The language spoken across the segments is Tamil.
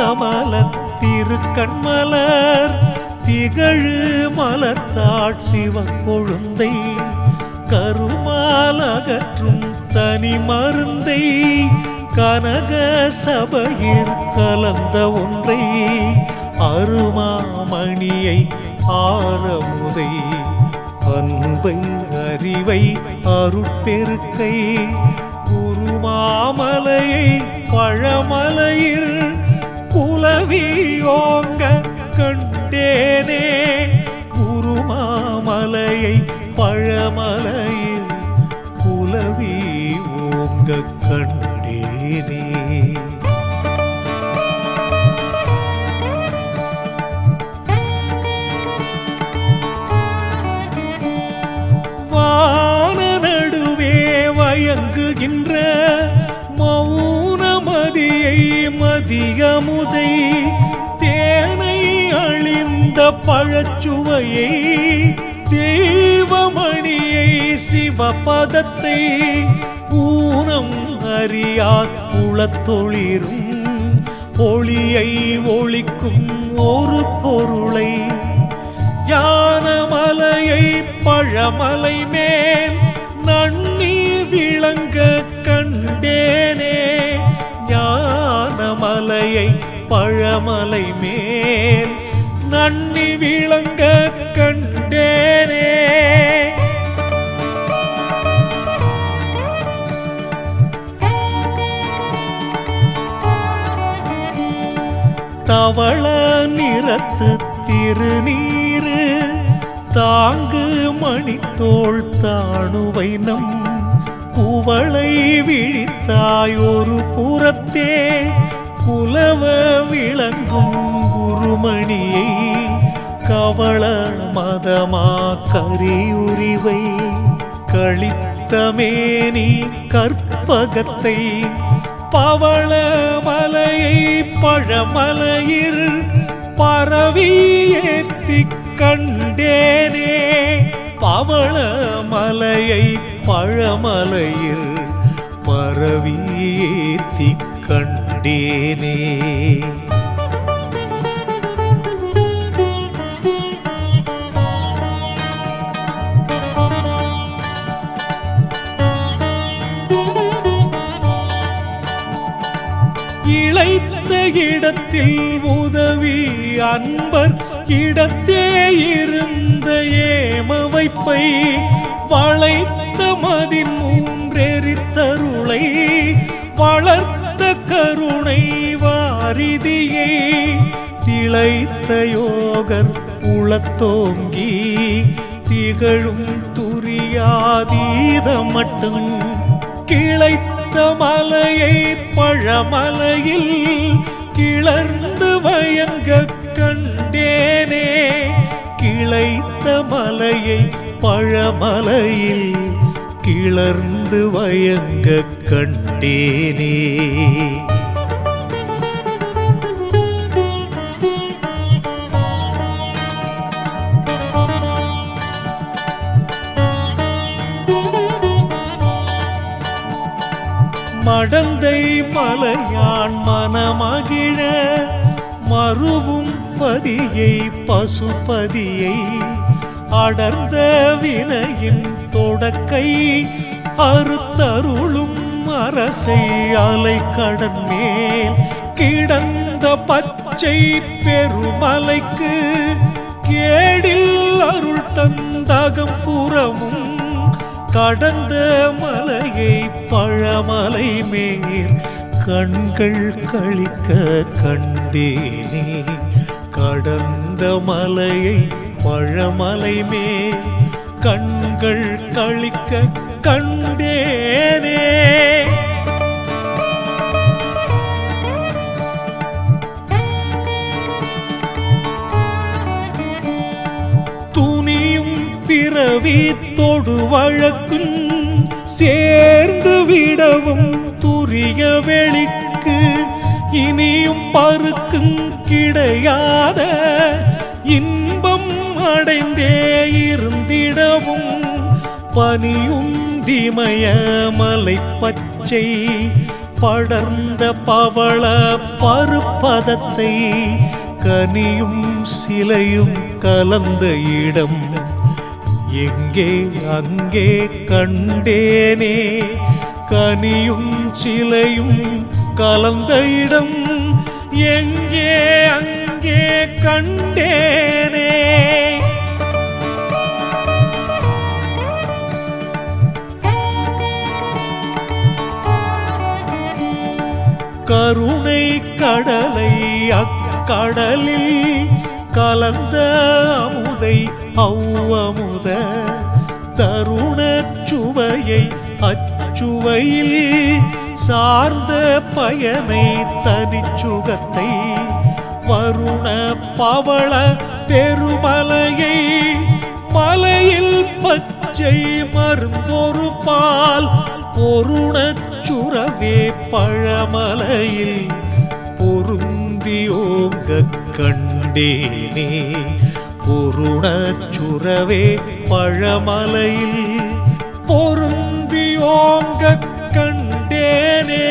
கமல திருக்கண்மலர் திகழு மலர்த்தாட் சிவக்கொழுந்தை கருமாலகற்றும் தனி மருந்தை கனக சபையிற் கலந்த ஒன்றை அருமாமணியை ஆரமுதை அன்பை அறிவை அருட்பெருக்கை குருமாமலையை பழமலையில் குலவி ஓங்க கண்டேனே குருமாமலையை பழமலையில் குலவி ஓங்க கண்டேனே வான நடுவே வயங்குகின்ற மௌனமதியை மதியமுதை தேனை அழிந்த பழச்சுவையை தேவமணியை சிவபதத்தை ஊனம் அறியார் உளத்தொளிரும் ஒளியை ஒளிக்கும் ஒரு பொருளை யானமலையை பழமலை மேல் நன்னி விளங்க கண்டேனே ஞானமலையை பழமலை மேல் நன்னி விளங்க கண்டேனே தவள நிறத்து திருநீரு தாங்கு மணித்தோள் தாணுவை நம் குவளை விழித்தாய் ஒரு புறத்தே குலவ விளங்கும் குருமணியை கவள மதமா கரியுரிவை கழித்தமேனி கற்பகத்தை பவள மலையை பழமலையில் பரவி ஏத்தி கண்டேனே பவள மலையை பழமலையில் பரவி ஏத்தி கண்டேனே இழைத்த இடத்தில் உதவி அன்பர் இடத்தே இருந்த ஏம வைப்பை வளைத்த மதின் மூன்றெரித்தருளை வளர்த்த கருணை வாரிதியை திளைத்த யோகர் உளத்தோங்கி திகழும் துரியாதீத மட்டும் கிளைத்த மலையை பழமலையில் கிளர்ந்து வயங்க கண்டேனே கிளைத்த மலையை பழமலையில் கிளர்ந்து வயங்க கண்டேனே மடந்தை மலையான் மனமகிழ மறுவும் பதியை பசுபதியை அடர்ந்த வினையின் தொடக்கை அறுத்தருளும் அரசை அலை கடன் மேல் கிடந்த பச்சை பெருமலைக்கு கேடில் அருள் தந்தகம் புறமும் கடந்த மலையை பழமலை மேல் கண்கள் கழிக்க கண்டேனே கடந்த மலையை பழமலை மேல் கண்கள் கழிக்க கண்டேனே துணியும் பிறவி தொடு வழக்கும் சேர்ந்து விடவும் துரிய வெளிக்கு இனியும் பருக்கும் கிடையாத இன்பம் அடைந்தே இருந்திடவும் பனியும் திமய மலை பச்சை படர்ந்த பவள பருப்பதத்தை கனியும் சிலையும் கலந்த இடம் எங்கே அங்கே கண்டேனே கனியும் சிலையும் கலந்த இடம் எங்கே அங்கே கண்டேனே கருணை கடலை அக்கடலில் கலந்த அமுதை அவ்வமுத தருண சுவையை அச்சுவையில் சார்ந்த பயனை தனிச்சுகத்தை வருண பவள பெருமலையை மலையில் பச்சை மருந்தொரு பால் பொருணச் சுரவே பழமலையில் பொருந்தியோங்க கண்டேனே பொருணச் சுரவே பழமலையில் பொருந்தியோங்க கண்டேனே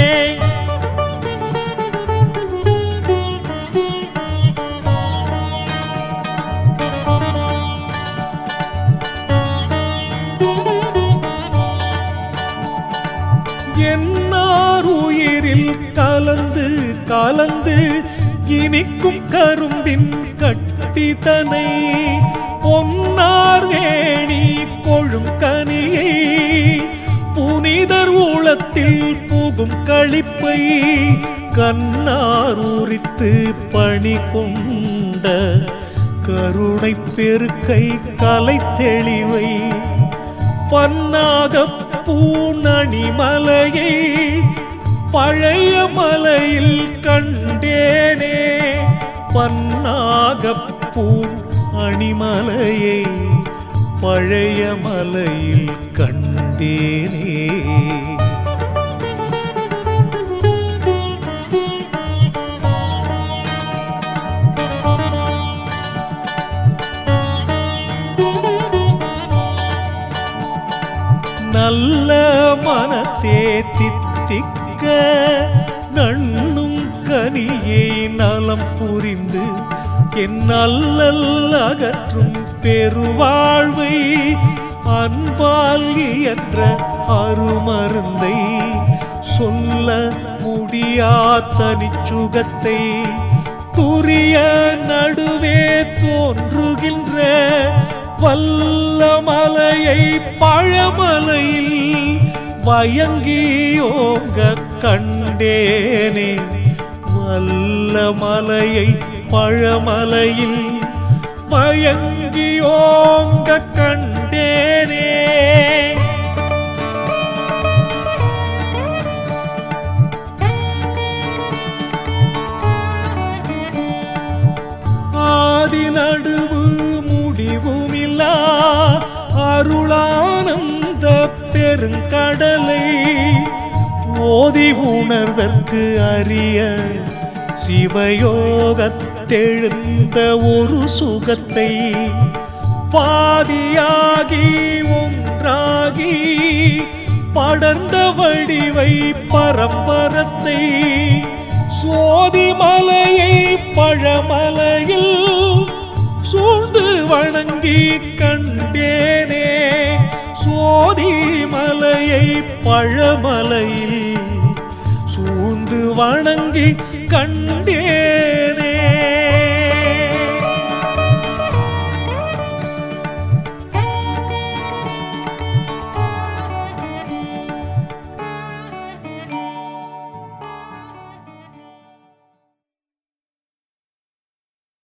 என்னார் உயிரில் கலந்து கலந்து இனிக்கும் கரும்பின் கட்டிதனை பொன்னார் வேணி கொழும் கனியை புனிதர் உளத்தில் புகும் களிப்பை கண்ணார் உரித்து பணி கொண்ட கருணை பெருக்கை கலை தெளிவை பன்னாக பூநணி மலையை பழைய மலையில் கண்டேனே பன்னாக பூன் அணிமலையை பழைய மலையில் கண்டேனே நல்ல மனத்தே தித்திக்க நண்ணும் கனியை நலம் புரிந்து என் நல்லல் அகற்றும் பெருவாழ்வை அன்பால் இயன்ற அருமருந்தை சொல்ல முடியா தனிச்சுகத்தை துரிய நடுவே தோன்றுகின்ற வல்ல மலையை பழமலையில் வயங்கியோங்க கண்டேனே வல்ல மலையை பழமலையில் வயங்கியோங்க கண்டேனே ஆதி நடுவு முடிவுமில்லா அருளானந்த பெருங்கடலை ஓதி உணர்தற்கு அரிய சிவயோகத்தெழுந்த ஒரு சுகத்தை பாதியாகி ஒன்றாகி படர்ந்த வடிவை பரம்பரத்தை சோதி மலையை பழமலையில் சூழ்ந்து வணங்கி கண்டேனே சோதி மலையை பழமலையில் சூழ்ந்து வணங்கி கண்டேனே